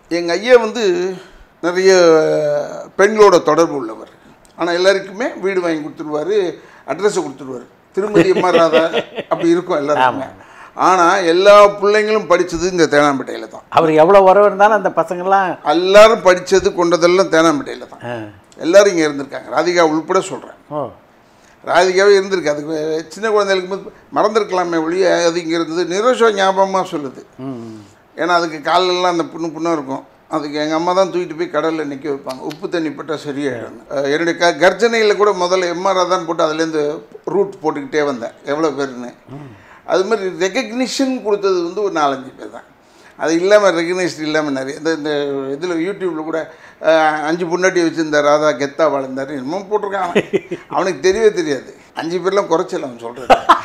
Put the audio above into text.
எங்கள் ஐயா வந்து நிறைய பெண்களோட தொடர்பு உள்ளவர் ஆனால் எல்லாருக்குமே வீடு வாங்கி கொடுத்துருவாரு அட்ரஸை கொடுத்துருவாரு திருமதி அம்மா ராதா அப்படி இருக்கும் எல்லாருக்குமே ஆனால் எல்லா பிள்ளைங்களும் படித்தது இந்த தேனாம்பேட்டையில் தான் அவர் எவ்வளோ உறவு இருந்தாலும் அந்த பசங்கள்லாம் எல்லாரும் படித்தது கொண்டதெல்லாம் தேனாம்பேட்டையில் தான் ஆ. எல்லாரும் இங்கே இருந்திருக்காங்க ராதிகா உள்பட சொல்கிறேன் ஓ ராதிகாவே இருந்திருக்கு அதுக்கு சின்ன குழந்தைகளுக்கு போது மறந்துருக்கலாமே ஒழிய அது இங்கே இருந்தது நிரோஷா ஞாபகமாக சொல்லுது ம் ஏன்னா அதுக்கு காலெல்லாம் அந்த புண்ணு புண்ணாக இருக்கும் அதுக்கு எங்கள் அம்மா தான் தூக்கிட்டு போய் கடலில் நிற்க வைப்பாங்க உப்பு தண்ணி பட்டால் சரியாயிடும் அஹ் என்னுடைய க கர்ஜனையில் கூட முதல்ல எம்ஆர்ஆ தான் போட்டு அதுலேருந்து ரூட் போட்டுக்கிட்டே வந்தேன் எவ்வளோ பேருன்னு அது மாதிரி ரெக்கக்னிஷன் கொடுத்தது வந்து ஒரு நாலஞ்சு பேர் தான் அது இல்லாமல் ரெகக்னைஸ்ட் இல்லாமல் நிறைய இந்த இந்த இதில் யூடியூப்பில் கூட அஹ், அஞ்சு பொண்டாட்டி வச்சுருந்த ராதா கெத்தா வாழ்ந்தார் என்னமோ போட்டிருக்கான் அவன். அவனுக்கு தெரியவே தெரியாது அஞ்சு பேர்லாம் குறைச்சல அவன் சொல்கிறது